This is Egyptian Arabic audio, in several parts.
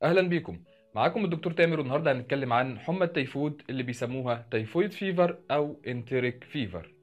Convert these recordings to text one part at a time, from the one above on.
اهلا بيكم معاكم الدكتور تامر والنهارده هنتكلم عن حمى التيفود اللي بيسموها تيفويد فيفر او انتريك فيفر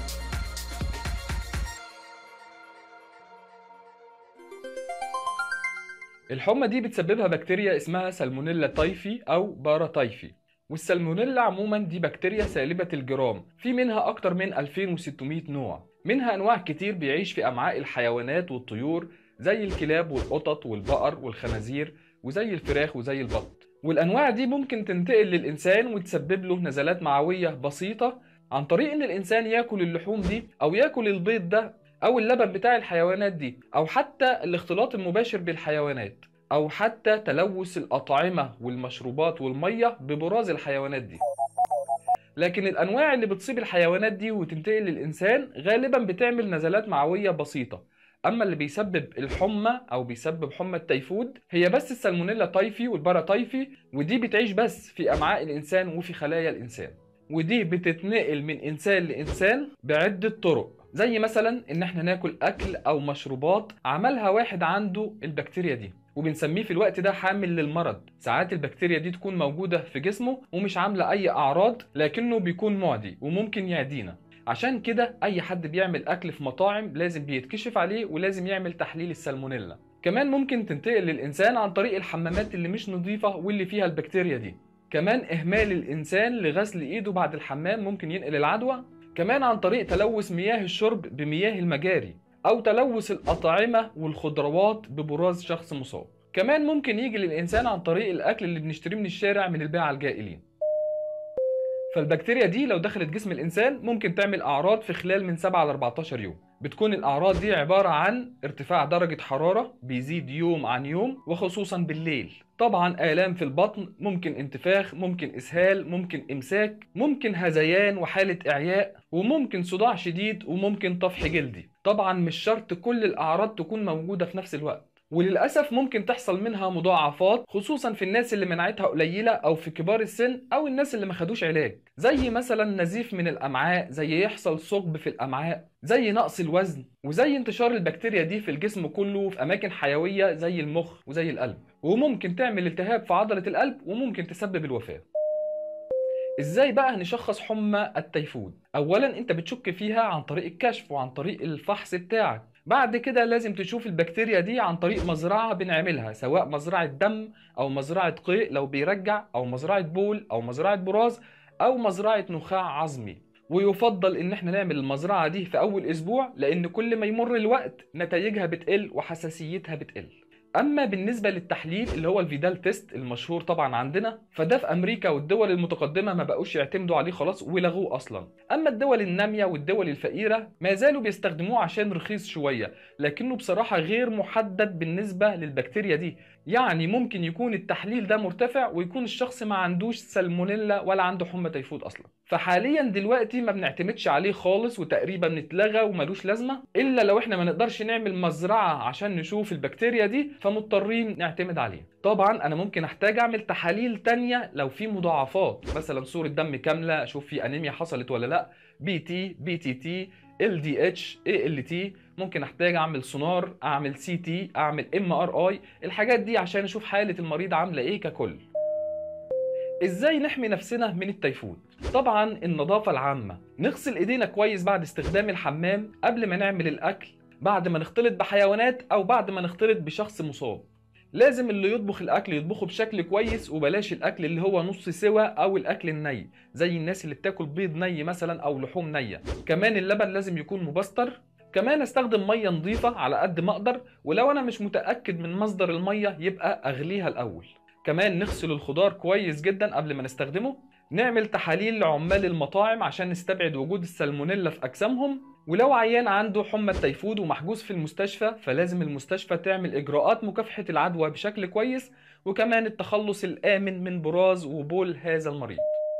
الحمى دي بتسببها بكتيريا اسمها سالمونيلا تايفي او بارا تايفي والسالمونيلا عموما دي بكتيريا سالبة الجرام في منها أكتر من 2600 نوع منها أنواع كتير بيعيش في أمعاء الحيوانات والطيور زي الكلاب والقطط والبقر والخنازير وزي الفراخ وزي البط والأنواع دي ممكن تنتقل للإنسان وتسبب له نزلات معوية بسيطة عن طريق إن الإنسان ياكل اللحوم دي أو ياكل البيض ده أو اللبن بتاع الحيوانات دي أو حتى الاختلاط المباشر بالحيوانات أو حتى تلوث الأطعمة والمشروبات والمية ببراز الحيوانات دي لكن الأنواع اللي بتصيب الحيوانات دي وتنتقل للإنسان غالبا بتعمل نزلات معوية بسيطة أما اللي بيسبب الحمى أو بيسبب حمى التيفود هي بس السالمونيلا تايفي والبارا تايفي ودي بتعيش بس في أمعاء الإنسان وفي خلايا الإنسان ودي بتتنقل من إنسان لإنسان بعدة طرق زي مثلا ان احنا ناكل اكل او مشروبات عملها واحد عنده البكتيريا دي وبنسميه في الوقت ده حامل للمرض ساعات البكتيريا دي تكون موجودة في جسمه ومش عاملة اي اعراض لكنه بيكون معدي وممكن يعدينا عشان كده اي حد بيعمل اكل في مطاعم لازم بيتكشف عليه ولازم يعمل تحليل السالمونيلا كمان ممكن تنتقل للانسان عن طريق الحمامات اللي مش نظيفة واللي فيها البكتيريا دي كمان اهمال الانسان لغسل ايده بعد الحمام ممكن ينقل العدوى كمان عن طريق تلوث مياه الشرب بمياه المجاري أو تلوث الأطعمة والخضروات ببراز شخص مصاب كمان ممكن يجي للإنسان عن طريق الأكل اللي بنشتريه من الشارع من الباعة الجائلين فالبكتيريا دي لو دخلت جسم الإنسان ممكن تعمل أعراض في خلال من 7 ل 14 يوم بتكون الأعراض دي عبارة عن ارتفاع درجة حرارة بيزيد يوم عن يوم وخصوصا بالليل طبعا آلام في البطن ممكن انتفاخ ممكن إسهال ممكن إمساك ممكن هذيان وحالة إعياء وممكن صداع شديد وممكن طفح جلدي طبعا مش شرط كل الأعراض تكون موجودة في نفس الوقت وللأسف ممكن تحصل منها مضاعفات خصوصا في الناس اللي مناعتها قليلة أو في كبار السن أو الناس اللي ما خدوش علاج زي مثلا نزيف من الأمعاء زي يحصل ثقب في الأمعاء زي نقص الوزن وزي انتشار البكتيريا دي في الجسم كله في أماكن حيوية زي المخ وزي القلب وممكن تعمل التهاب في عضلة القلب وممكن تسبب الوفاة ازاي بقى هنشخص حمى التيفود اولا انت بتشك فيها عن طريق الكشف وعن طريق الفحص بتاعك بعد كده لازم تشوف البكتيريا دي عن طريق مزرعة بنعملها سواء مزرعة دم أو مزرعة قيء لو بيرجع أو مزرعة بول أو مزرعة براز أو مزرعة نخاع عظمي ويفضل ان احنا نعمل المزرعة دي في اول اسبوع لان كل ما يمر الوقت نتائجها بتقل وحساسيتها بتقل اما بالنسبه للتحليل اللي هو الفيدال تيست المشهور طبعا عندنا فده في امريكا والدول المتقدمه ما بقوش يعتمدوا عليه خلاص ولغوه اصلا اما الدول الناميه والدول الفقيره ما زالوا بيستخدموه عشان رخيص شويه لكنه بصراحه غير محدد بالنسبه للبكتيريا دي يعني ممكن يكون التحليل ده مرتفع ويكون الشخص ما عندوش سالمونيلا ولا عنده حمى تيفود اصلا فحاليا دلوقتي ما بنعتمدش عليه خالص وتقريبا اتلغى وملوش لازمه الا لو احنا ما نقدرش نعمل مزرعه عشان نشوف البكتيريا دي فمضطرين نعتمد عليه طبعا انا ممكن احتاج اعمل تحاليل تانية لو في مضاعفات مثلا صورة دم كاملة اشوف في انيميا حصلت ولا لا بي تي بي تي تي ال دي اتش اي ال تي ممكن احتاج اعمل سونار اعمل سي تي اعمل ام ار اي الحاجات دي عشان اشوف حالة المريض عاملة ايه ككل ازاي نحمي نفسنا من التيفود طبعا النظافة العامة نغسل ايدينا كويس بعد استخدام الحمام قبل ما نعمل الاكل بعد ما نختلط بحيوانات او بعد ما نختلط بشخص مصاب لازم اللي يطبخ الاكل يطبخه بشكل كويس وبلاش الاكل اللي هو نص سوا او الاكل الني زي الناس اللي بتاكل بيض ني مثلا او لحوم نيه كمان اللبن لازم يكون مبستر كمان استخدم ميه نظيفه على قد ما اقدر ولو انا مش متاكد من مصدر الميه يبقى اغليها الاول كمان نغسل الخضار كويس جدا قبل ما نستخدمه نعمل تحاليل لعمال المطاعم عشان نستبعد وجود السالمونيلا في اجسامهم ولو عيان عنده حمى التيفود ومحجوز في المستشفى فلازم المستشفى تعمل اجراءات مكافحه العدوى بشكل كويس وكمان التخلص الامن من براز وبول هذا المريض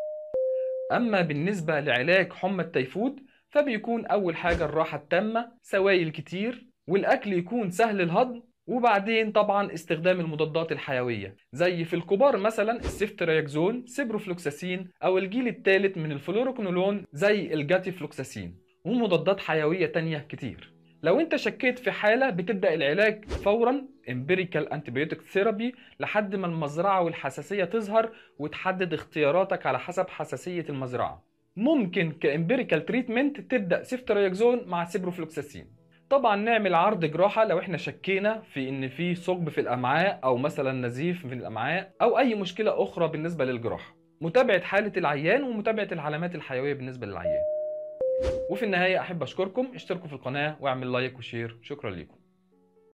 اما بالنسبه لعلاج حمى التيفود فبيكون اول حاجه الراحه التامه سوائل كتير والاكل يكون سهل الهضم وبعدين طبعا استخدام المضادات الحيويه زي في الكبار مثلا السيفترياكزون سيبروفلوكساسين او الجيل الثالث من الفلوروكنولون زي الجاتيفلوكساسين ومضادات حيويه تانية كتير لو انت شكيت في حالة بتبدأ العلاج فورا امبيريكال انتيبيوتيك ثيرابي لحد ما المزرعة والحساسية تظهر وتحدد اختياراتك على حسب حساسية المزرعة ممكن كامبيريكال تريتمنت تبدأ سيفترياكزون مع سيبروفلوكساسين طبعا نعمل عرض جراحة لو احنا شكينا في ان في ثقب في الامعاء او مثلا نزيف في الامعاء او اي مشكلة اخرى بالنسبة للجراحة متابعة حالة العيان ومتابعة العلامات الحيوية بالنسبة للعيان وفي النهاية أحب أشكركم اشتركوا في القناة واعمل لايك وشير شكرا لكم